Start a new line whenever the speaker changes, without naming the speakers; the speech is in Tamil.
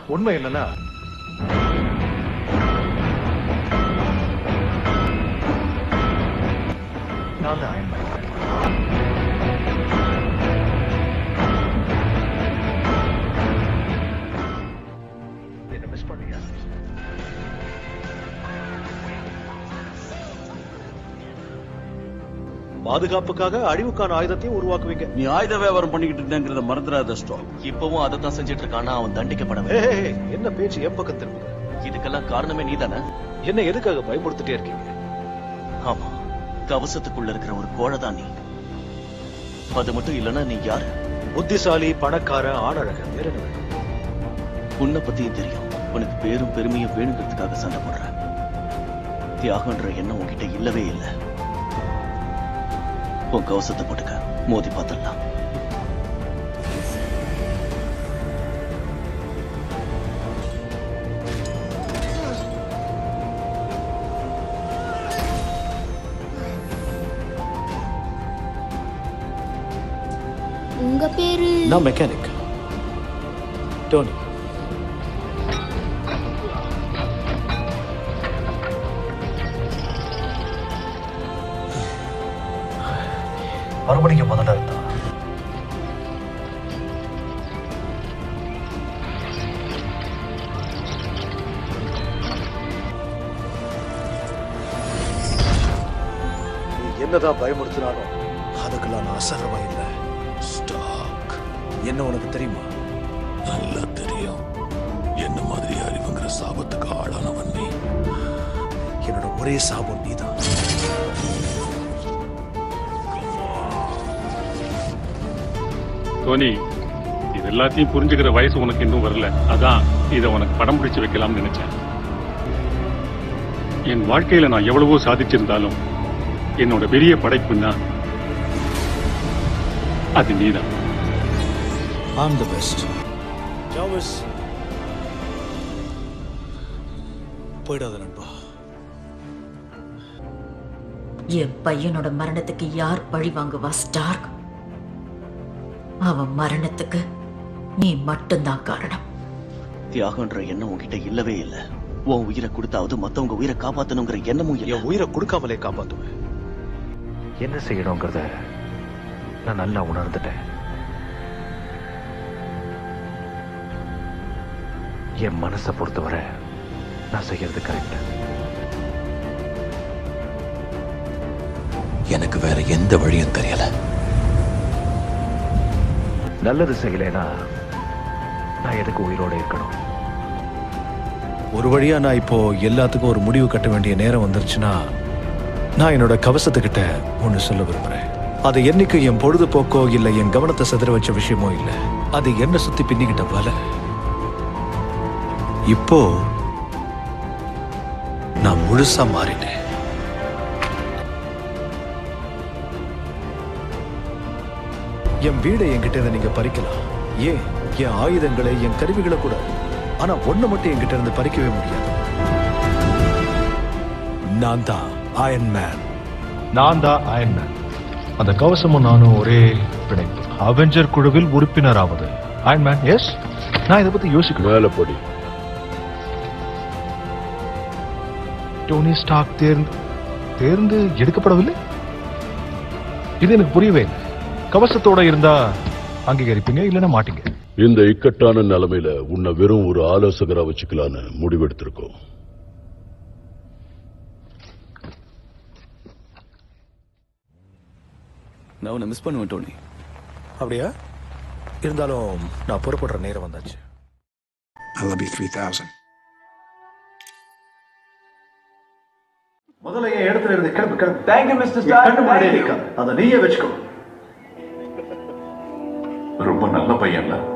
உண்மை என்னன்னா நான் தான் அயன் மேன் என்ன மிஸ் பண்ணியா
பாதுகாப்புக்காக அழிவுக்கான ஆயுதத்தையும் உருவாக்குவீங்க
நீ ஆயுத வியாபாரம் பண்ணிக்கிட்டு இருந்தேங்கிறத மறந்துடாத ஸ்டாக்
இப்பவும் அதை தான் செஞ்சுட்டு இருக்கானா அவன் தண்டிக்கப்பட
ஏய்,
வேண்டும்
ஏய், ஏய், என்ன பேச்சு என் பக்கம் திரும்புது
இதுக்கெல்லாம் காரணமே நீதானே
என்ன எதுக்காக பயமுறுத்திட்டே இருக்கீங்க
ஆமா கவசத்துக்குள்ள இருக்கிற ஒரு கோழை தான் நீ அது மட்டும் இல்லைன்னா நீ யாரு
புத்திசாலி பணக்காரன் ஆணழகன் வேற என்ன வேணும்?
உன்னை பத்தியும் தெரியும் உனக்கு பேரும் பெருமையும் வேணுங்கிறதுக்காக சண்டை போடுற தியாகன்ற எண்ணம் உன்கிட்ட இல்லவே இல்லை உன் கவசத்தை போட்டுக்க மோதி பார்த்துடலாம்
உங்க பேரு
நான் மெக்கானிக் டோனி மறுபடியும் முதல்ல இருந்தா நீ என்னதான் பயமுறுத்தினாலும் அதுக்கெல்லாம் நான் அசரவா இல்லை
ஸ்டாக்
என்ன உனக்கு தெரியுமா
நல்லா தெரியும் என்ன மாதிரி அறிவுங்கிற சாபத்துக்கு ஆளானவன் நீ
என்னோட ஒரே சாபம் நீதான்
டோனி இது எல்லாத்தையும் புரிஞ்சுக்கிற வயசு உனக்கு இன்னும் வரல அதான் இதை உனக்கு படம் பிடிச்சு வைக்கலாம்னு நினைச்சேன் என் வாழ்க்கையில நான் எவ்வளவோ சாதிச்சிருந்தாலும் என்னோட பெரிய படைப்புன்னா அது நீதான்
ஆம் த பெஸ்ட் ஜாவஸ் போயிடாத நண்பா
என் பையனோட மரணத்துக்கு யார் பழி வாங்குவா ஸ்டார்க் அவன் மரணத்துக்கு நீ மட்டும்தான் காரணம்
தியாகன்ற எண்ணம் உன்கிட்ட இல்லவே இல்லை உன் உயிரை கொடுத்தாவது மத்தவங்க உயிரை காப்பாத்தணுங்கிற எண்ணமும் இல்லை
என் உயிரை கொடுக்காமலே காப்பாத்துவேன்
என்ன செய்யணுங்கிறத நான் நல்லா உணர்ந்துட்டேன் என் மனசை பொறுத்தவரை நான் செய்யறது கரெக்ட்
எனக்கு வேற எந்த வழியும் தெரியல
நல்லது செய்யலைன்னா நான் எதுக்கு உயிரோட இருக்கணும்
ஒரு வழியா நான் இப்போ எல்லாத்துக்கும் ஒரு முடிவு கட்ட வேண்டிய நேரம் வந்துருச்சுன்னா நான் என்னோட கவசத்துக்கிட்ட ஒன்னு சொல்ல விரும்புறேன் அது என்னைக்கு என் பொழுதுபோக்கோ இல்ல என் கவனத்தை சிதற வச்ச விஷயமோ இல்ல அது என்ன சுத்தி பின்னிக்கிட்ட வல இப்போ நான் முழுசா மாறிட்டேன் என் வீடை என்கிட்ட இருந்து நீங்க பறிக்கலாம் ஏன் என் ஆயுதங்களை என் கருவிகளை கூட ஆனா ஒண்ணு மட்டும் என்கிட்ட இருந்து பறிக்கவே முடியாது நான் தான் அயன் மேன்
நான் தான் அயன் மேன் அந்த கவசமும் நானும் ஒரே பிணைப்பு அவெஞ்சர் குழுவில் உறுப்பினராவது அயன் மேன் எஸ் நான் இதை பத்தி யோசிக்கணும்
மேலப்படி
டோனி ஸ்டாக் தேர்ந்து தேர்ந்து எடுக்கப்படவில்லை இது எனக்கு புரியவே இல்லை கவசத்தோட இருந்தா அங்கீகரிப்பீங்க இல்லைன்னா மாட்டீங்க
இந்த இக்கட்டான நிலைமையில உன்னை வெறும் ஒரு ஆலோசகரா வச்சுக்கலான்னு முடிவெடுத்திருக்கோம்
நான் உன்னை மிஸ் பண்ணுவேன் டோனி
அப்படியா இருந்தாலும் நான் புறப்படுற நேரம் வந்தாச்சு
I love you 3000.
முதல்ல என் இடத்துல இருந்து கிளம்பு கிளம்பு
தேங்க்யூ மிஸ்டர்
என் கண்ணு முன்னாடியே நிக்காத. அதை நீயே வச்சுக்கோ
ரொம்ப நல்ல பையன்ல